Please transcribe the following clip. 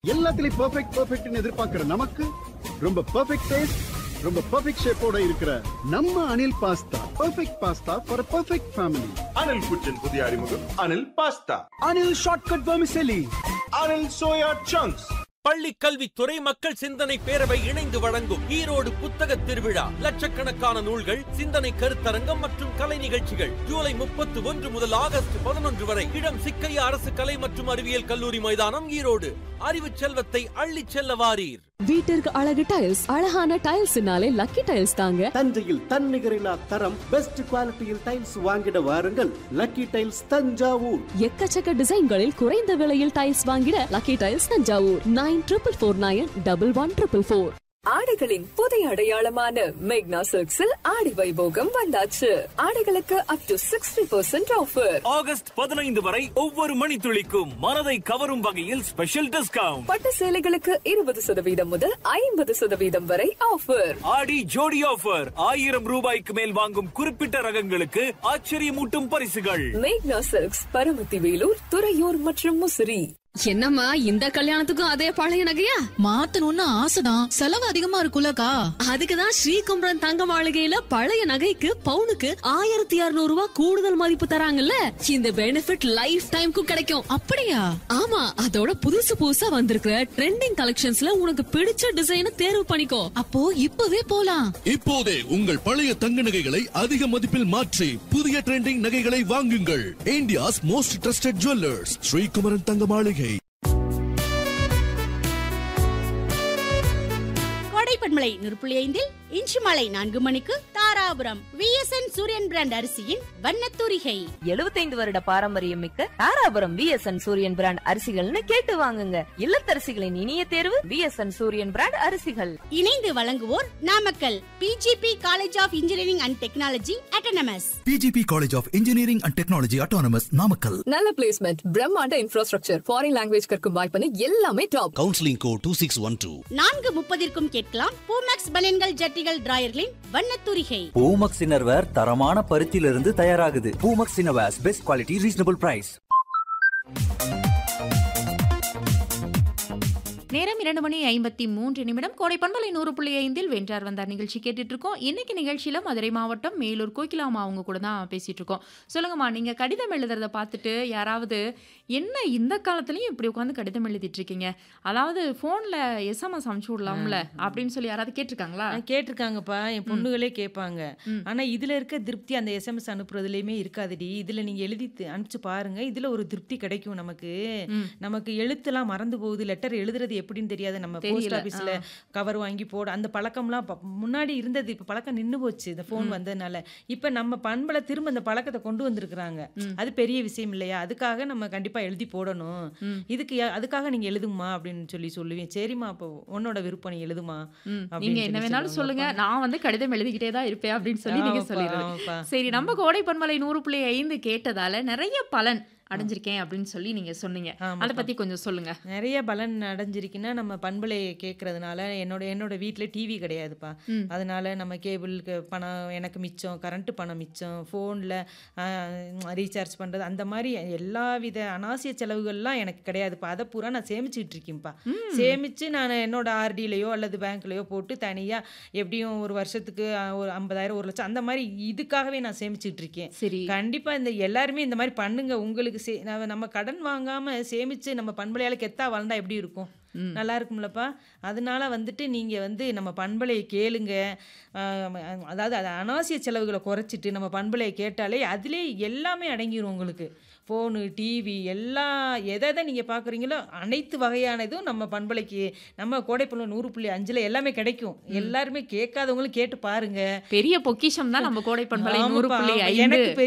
எல்லாத்துலயும் பெர்ஃபெக்ட் பெர்ஃபெக்ட்னு எதிர்பார்க்கிற நமக்கு ரொம்ப பெர்ஃபெக்ட் டேஸ்ட் ரொம்ப பெர்ஃபெக்ட் ஷேப்போட இருக்கிற நம்ம Anil pasta perfect pasta for perfect family Anil குச்சின் புதிய அறிமுகம் Anil pasta Anil shortcut vermicelli Anil soya chunks பள்ளி கல்வித்துறை மக்கள் சிந்தனை பேரவை இணைந்து வழங்கும் ஈரோடு புத்தக திருவிழா லட்சக்கணக்கான நூல்கள் சிந்தனை கருத்தரங்கம் மற்றும் கலை நிகழ்ச்சிகள் ஜூலை முப்பத்து ஒன்று முதல் ஆகஸ்ட் பதினொன்று வரை இடம் சிக்கையா அரசு கலை மற்றும் அறிவியல் கல்லூரி மைதானம் ஈரோடு அறிவு செல்வத்தை அள்ளிச் செல்ல வாரீர் வீட்டிற்கு அழகு டைல்ஸ் அழகான டைல்ஸ்னாலே லக்கி டைல்ஸ் தாங்க தஞ்சையில் தன்னிகரில்லா தரம் பெஸ்ட் குவாலிட்டியில் டைல்ஸ் வாங்கிட வாருங்கள் லக்கி டைல்ஸ் தஞ்சாவூர் எக்கச்சக்க டிசைன்களில் குறைந்த விலையில் டைல்ஸ் வாங்கிட lucky tiles Thanjavur nine triple four nine double one triple four ஆடைகளின் புதிய அடையாளமான மேக்னா சில்க்ஸில் ஆடி வைபோகம் வந்தாச்சு ஆடைகளுக்கு up to sixty percent offer August பதினைந்து வரை ஒவ்வொரு மணித்துளிக்கும் மனதை கவரும் வகையில் ஸ்பெஷல் டிஸ்கவுண்ட் பட்டு சேலைகளுக்கு இருபது சதவீதம் முதல் ஐம்பது சதவீதம் வரை ஆஃபர் ஆடி ஜோடி ஆஃபர் ஆயிரம் ரூபாய்க்கு மேல் வாங்கும் குறிப்பிட்ட ரகங்களுக்கு ஆச்சரியமூட்டும் பரிசுகள் மேக்னா சில்க்ஸ் பரமத்தி வேலூர் துறையூர் மற்றும் முசிறி என்னம்மா இந்த கல்யாணத்துக்கும் அதே பழைய நகையா மாத்தணும்னு ஆசைதான் செலவு அதிகமா இருக்குல்லக்கா அதுக்குதான் ஸ்ரீகுமரன் தங்க மாளிகையில பழைய நகைக்கு பவுனுக்கு ஆயிரத்தி இருநூறு ரூபாய் கூடுதல் மதிப்பு தராங்கல்ல இந்த பெனிஃபிட் லைஃப் டைம்க்கும் கிடைக்கும் அப்படியா ஆமா அதோட புதுசு புதுசா வந்திருக்கிற ட்ரெண்டிங் கலெக்ஷன்ஸ்ல உனக்கு பிடிச்ச டிசைனை தேர்வு பண்ணிக்கோ அப்போ இப்பவே போலாம் இப்போதே உங்கள் பழைய தங்க நகைகளை அதிக மதிப்பில் மாற்றி புதிய ட்ரெண்டிங் நகைகளை வாங்குங்கள் India's most trusted jewellers Sreekumaran Thanga Maligai கோடைப்பண்மலை நூறு ஐந்தில் இன்று மாலை நான்கு மணிக்கு தாராபுரம் விஎஸ்என் சூரியன் பிராண்ட் அரிசியின் வண்ணத்தூரிகை எழுபத்தைந்து வருட பாரம்பரியம் மிக்க தாராபுரம் விஎஸ்என் சூரியன் பிராண்ட் அரிசிகள்னு கேட்டு வாங்குங்க இல்லத்தரசிகளின் இனிய தேர்வு விஎஸ்என் சூரியன் பிராண்ட் அரிசிகள் இணைந்து வழங்குவோர் Namakkal PGP college of engineering and technology autonomous PGP college of engineering and technology autonomous Namakkal நல்ல பிளேஸ்மெண்ட் பிரம்மாண்ட இன்ஃப்ராஸ்ட்ரக்சர் ஃபாரின் லாங்குவேஜ் கற்கும் வாய்ப்புன்னு எல்லாமே top counselling code two six one two நான்கு முப்பதிற்கும் கேட்கலாம் பூமேக்ஸ் பனியன்கள் ஜட்டிகள் டிராயர்களின் வண்ணத்தூரிகை பூமக்ஸ் இன்னர்வேர் தரமான பருத்தியிலிருந்து தயாராகுது Poomex innerwears best quality reasonable price நேரம் இரண்டு மணி ஐம்பத்தி மூன்று நிமிடம் கோடை பண்பலை நூறு புள்ளி ஐந்தில் வென்றார் வந்தார் நிகழ்ச்சி கேட்டுட்டு இருக்கோம் இன்னைக்கு நிகழ்ச்சியில மதுரை மாவட்டம் மேலூர் கோகிலாமா அவங்க கூட தான் பேசிட்டு இருக்கோம் சொல்லுங்கம்மா நீங்க கடிதம் எழுதுறத பார்த்துட்டு யாராவது என்ன இந்த காலத்துலயும் இப்படி உட்காந்து கடிதம் எழுதிட்டு இருக்கீங்க அதாவது போன்ல எஸ்எம்எஸ் அனுப்பிச்சு விடலாம்ல அப்படின்னு சொல்லி யாராவது கேட்டிருக்காங்களா கேட்டிருக்காங்கப்பா என் பொண்ணுகளே கேட்பாங்க ஆனா இதுல இருக்க திருப்தி அந்த எஸ்எம்எஸ் அனுப்புறதுலயுமே இருக்காதுடி இதுல நீங்க எழுதி தி- அனுப்பிச்சு பாருங்க இதுல ஒரு திருப்தி கிடைக்கும் நமக்கு நமக்கு எழுத்துலாம் மறந்து போகுது லெட்டர் எழுதுறது எப்படின்னு தெரியாது நம்ம போஸ்ட் தெரியல, ஆபீஸ்ல ஆ. கவர் வாங்கி போட அந்த பழக்கம்லாம் ப- முன்னாடி இருந்தது இப்ப பழக்கம் நின்னு போச்சு இந்த ஃபோன் வந்ததுனால இப்ப நம்ம பண்பலை திரும்ப அந்த பழக்கத்தை கொண்டு வந்திருக்கிறாங்க அது பெரிய விஷயம் இல்லையா அதுக்காக நம்ம கண்டிப்பா எழுதி போடணும் இதுக்கு யா- அதுக்காக நீங்க எழுதுமா அப்படின்னு சொல்லி சொல்லுவேன் சரிம்மா அப்போ உன்னோட விருப்பம் நீ எழுதுமா ம், அப்படின்னு நீங்க சொல்லி என்ன வேணாலும் சொல்லுங்க சொல்லுவாங்கப்பா. நான் வந்து கடிதம் எழுதிக்கிட்டே தான் இருப்பேன் அப்படின்னு சொல்லி நீங்க ஆமாப்பா, சொல்லிடுங்க ஆமாப்பா. சரி நம்ம கோடை பண்பலை நூறு புள்ளி ஐந்து கேட்டதால நிறைய பலன் அடைஞ்சிருக்கேன் அப்படின்னு சொல்லி நீங்க சொன்னீங்க அதை ஆமாப்பா. பத்தி கொஞ்சம் சொல்லுங்க நிறைய பலன் அடைஞ்சிருக்குன்னா நம்ம பண்பலை கேட்கறதுனால என்னோட என்னோட வீட்டில் டிவி கிடையாதுப்பா ம். அதனால நம்ம கேபிளுக்கு பணம் எனக்கு மிச்சம் கரண்ட் பணம் மிச்சம் ஃபோனில் ரீசார்ஜ் பண்ணுறது அந்த மாதிரி எல்லா வித அனாவசிய செலவுகள்லாம் எனக்கு கிடையாதுப்பா அதை பூரா நான் சேமிச்சுக்கிட்டு இருக்கேன்ப்பா சேமித்து நான் என்னோட ஆர்டிலையோ அல்லது பேங்க்லையோ போட்டு தனியாக எப்படியும் ஒரு வருஷத்துக்கு அஹ், ஒரு ஐம்பதாயிரம் ஒரு லட்சம் அந்த மாதிரி இதுக்காகவே நான் சேமிச்சுட்டு இருக்கேன் சரி கண்டிப்பா இந்த எல்லாருமே இந்த மாதிரி பண்ணுங்க உங்களுக்கு சே- நம்ம- நம்ம கடன் வாங்காம சேமிச்சு நம்ம பண்பலையால கெத்தா வாழ்ந்தா எப்படி இருக்கும் நல்லா இருக்கும்லப்பா அதனால வந்துட்டு நீங்க வந்து நம்ம பண்பலையை கேளுங்க ஆஹ் அதாவது அது அனாவசிய செலவுகளை குறைச்சிட்டு நம்ம பண்பலையை கேட்டாலே அதிலே எல்லாமே அடங்கிரும் உங்களுக்கு ஃபோனு டிவி எல்லா எதை எதை நீங்கள் பார்க்குறீங்களோ அனைத்து வகையானதும் நம்ம பண்பலைக்கு நம்ம கோடைப்பள்ளம் நூறு புள்ளி அஞ்சில் எல்லாமே கிடைக்கும் எல்லாருமே கேட்காதவங்களும் கேட்டு பாருங்க பெரிய பொக்கிஷம் தான் நம்ம கோடை பண்பலை நூறு ஆமாப்பா, புள்ளி ஆமா. ஐந்து எனக்கு பெரிய